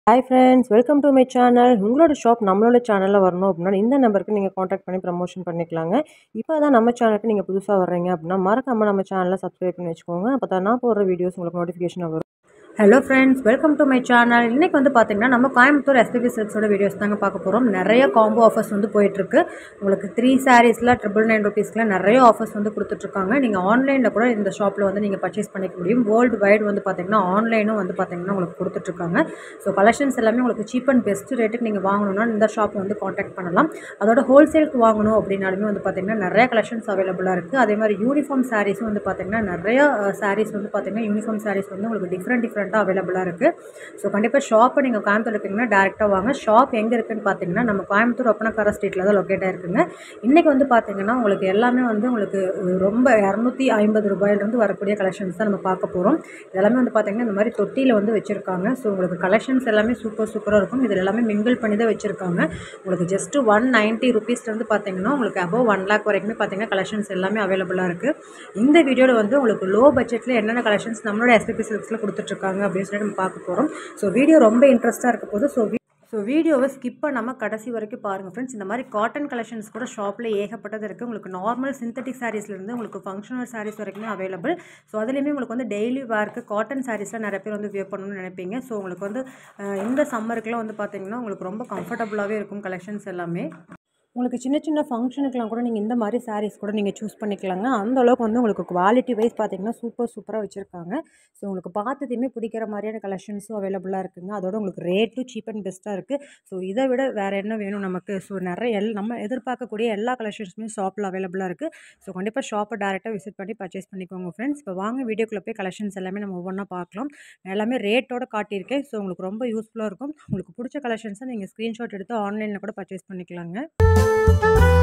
hi friends welcome to my channel உங்களோட shop நம்மளோட சேனலில் வரணும் அப்படின்னா இந்த நம்பருக்கு நீங்கள் காண்டாக்ட் பண்ணி ப்ரமோஷன் பண்ணிக்கலாங்க இப்போ தான் நம்ம சேனலுக்கு நீங்கள் புதுசாக வர்றீங்க அப்படின்னா மறக்காமல் நம்ம சேனலில் சப்ஸ்கிரைப் பண்ணி வச்சுக்கோங்க அப்போ தான் நான் போடுற வீடியோஸ் உங்களுக்கு நோட்டிஃபிகேஷன் வரும் hello friends welcome to my channel இன்றைக்கி வந்து பார்த்தீங்கன்னா நம்ம கோயம்புத்தூர் எஸ்பிபி சில்க்ஸோட வீடியோஸ் தாங்க பார்க்க போகிறோம் நிறைய காம்போ ஆஃபர்ஸ் வந்து போயிட்டுருக்கு உங்களுக்கு த்ரீ சாரீஸில் ட்ரிபிள் நைன் ருபீஸ்க்குலாம் நிறைய ஆஃபர்ஸ் வந்து கொடுத்துட்ருக்காங்க நீங்கள் ஆன்லைனில் கூட இந்த ஷாப்பில் வந்து நீங்கள் பர்ச்சேஸ் பண்ணிக்க முடியும் வேர்ல்டு வைடு வந்து பார்த்தீங்கன்னா ஆன்லைனும் வந்து பார்த்தீங்கன்னா உங்களுக்கு கொடுத்துட்ருக்காங்க ஸோ கலெக்ஷன்ஸ் எல்லாமே உங்களுக்கு சீப் அண்ட் பெஸ்ட் ரேட்டுக்கு நீங்கள் வாங்கணும்னா இந்த ஷாப் வந்து காண்டாக்ட் பண்ணலாம் அதோட ஹோல்சேலுக்கு வாங்கணும் அப்படின்னாலுமே வந்து பார்த்தீங்கன்னா நிறைய கலெக்ஷன்ஸ் அவைலபிளாக இருக்குது அதே மாதிரி யூனிஃபார்ம் சாரீஸும் வந்து பார்த்தீங்கன்னா நிறைய சாரீஸ் வந்து பார்த்தீங்கன்னா யூனிஃபார்ம் சாரீஸ் வந்து உங்களுக்கு டிஃப்ரெண்ட் டிஃப்ரெண்ட்டாக அவைலபிளாக இருக்குது ஸோ கண்டிப்பாக ஷாப்பை நீங்கள் கோயம்புத்தூர் இருக்கீங்கன்னா டேரெக்டாக வாங்க ஷாப் எங்கே இருக்குன்னு பார்த்தீங்கன்னா நம்ம கோயம்புத்தூர் ஒப்பனக்கார ஸ்ட்ரீட்டில் தான் லொக்கேட் ஆயிருக்குங்க இன்றைக்கி வந்து பார்த்தீங்கன்னா உங்களுக்கு எல்லாமே வந்து உங்களுக்கு ரொம்ப இரநூத்தி ஐம்பது ரூபாயிலிருந்து வரக்கூடிய கலெக்ஷன்ஸ் தான் நம்ம பார்க்க போகிறோம் இதெல்லாமே வந்து பார்த்தீங்கன்னா இந்த மாதிரி தொட்டியில் வந்து வச்சுருக்காங்க ஸோ உங்களுக்கு கலெக்ஷன்ஸ் எல்லாமே சூப்பர் சூப்பராக இருக்கும் இதில் எல்லாமே மிங்கிள் பண்ணி தான் வச்சுருக்காங்க உங்களுக்கு ஜஸ்ட்டு ஒன் நைன்ட்டி ருபீஸ்லேருந்து பார்த்தீங்கன்னா உங்களுக்கு அபவ் ஒன் லேக் வரைக்குமே பார்த்தீங்கன்னா கலெக்ஷன்ஸ் எல்லாமே அவைலபிளாக இருக்குது இந்த வீடியோவில் வந்து உங்களுக்கு லோ பட்ஜெட்டில் என்னென்ன கலெக்ஷன்ஸ் நம்மளோட எஸ்பிபி சில்க்ஸில் கொடுத்துட்ருக்காங்க அப்படின்னு சொல்லி நம்ம பார்க்க போகிறோம் ஸோ வீடியோ ரொம்ப இன்ட்ரெஸ்ட்டாக இருக்க போது ஸோ ஸோ வீடியோவை ஸ்கிப் பண்ணாமல் கடைசி வரைக்கும் பாருங்கள் ஃப்ரெண்ட்ஸ் இந்த மாதிரி காட்டன் கலெக்ஷன்ஸ் கூட ஷாப்பில் ஏகப்பட்டது இருக்குது உங்களுக்கு நார்மல் சிந்தட்டிக் சாரீஸ்லேருந்து உங்களுக்கு ஃபங்க்ஷனல் சாரீஸ் வரைக்குமே அவைலபிள் ஸோ அதுலேயுமே உங்களுக்கு வந்து டெய்லி வேர்க்கு காட்டன் சாரீஸ்லாம் நிறைய பேர் வந்து வியர் பண்ணணும்னு நினைப்பீங்க ஸோ உங்களுக்கு வந்து அஹ், இந்த சம்மருக்குலாம் வந்து பார்த்தீங்கன்னா உங்களுக்கு ரொம்ப கம்ஃபர்டபுளாகவே இருக்கும் கலெக்ஷன்ஸ் எல்லாமே உங்களுக்கு சின்ன சின்ன ஃபங்க்ஷனுக்குலாம் கூட நீங்கள் இந்த மாதிரி சாரீஸ் கூட நீங்கள் சூஸ் பண்ணிக்கலாங்க அந்த அளவுக்கு வந்து உங்களுக்கு குவாலிட்டி வைஸ் பார்த்தீங்கன்னா சூப்பர் சூப்பராக வச்சுருக்காங்க ஸோ உங்களுக்கு பார்த்ததையுமே பிடிக்கிற மாதிரியான கலெக்ஷன்ஸும் அவைலபிளாக இருக்குங்க அதோட உங்களுக்கு ரேட்டும் சீப் அண்ட் பெஸ்ட்டாக இருக்குது ஸோ இதை விட வேறு என்ன வேணும் நமக்கு ஸோ நிறைய எல் நம்ம எதிர்பார்க்கக்கூடிய எல்லா கலெக்ஷன்ஸுமே ஷாப்பில் அவைலபிளாக இருக்குது ஸோ கண்டிப்பாக ஷாப்பை டேரெக்டாக விசிட் பண்ணி பர்ச்சேஸ் பண்ணிக்கோங்க ஃப்ரெண்ட்ஸ் இப்போ வாங்க வீடியோக்குள்ளே போய் கலெக்ஷன்ஸ் எல்லாமே நம்ம ஒவ்வொன்றா பார்க்கலாம் நான் எல்லாமே ரேட்டோட காட்டியிருக்கேன் ஸோ உங்களுக்கு ரொம்ப யூஸ்ஃபுல்லாக இருக்கும் உங்களுக்கு பிடிச்ச கலெக்ஷன்ஸை நீங்கள் ஸ்க்ரீன்ஷாட் எடுத்து ஆன்லைனில் கூட பர்ச்சேஸ் பண்ணிக்கலாங்க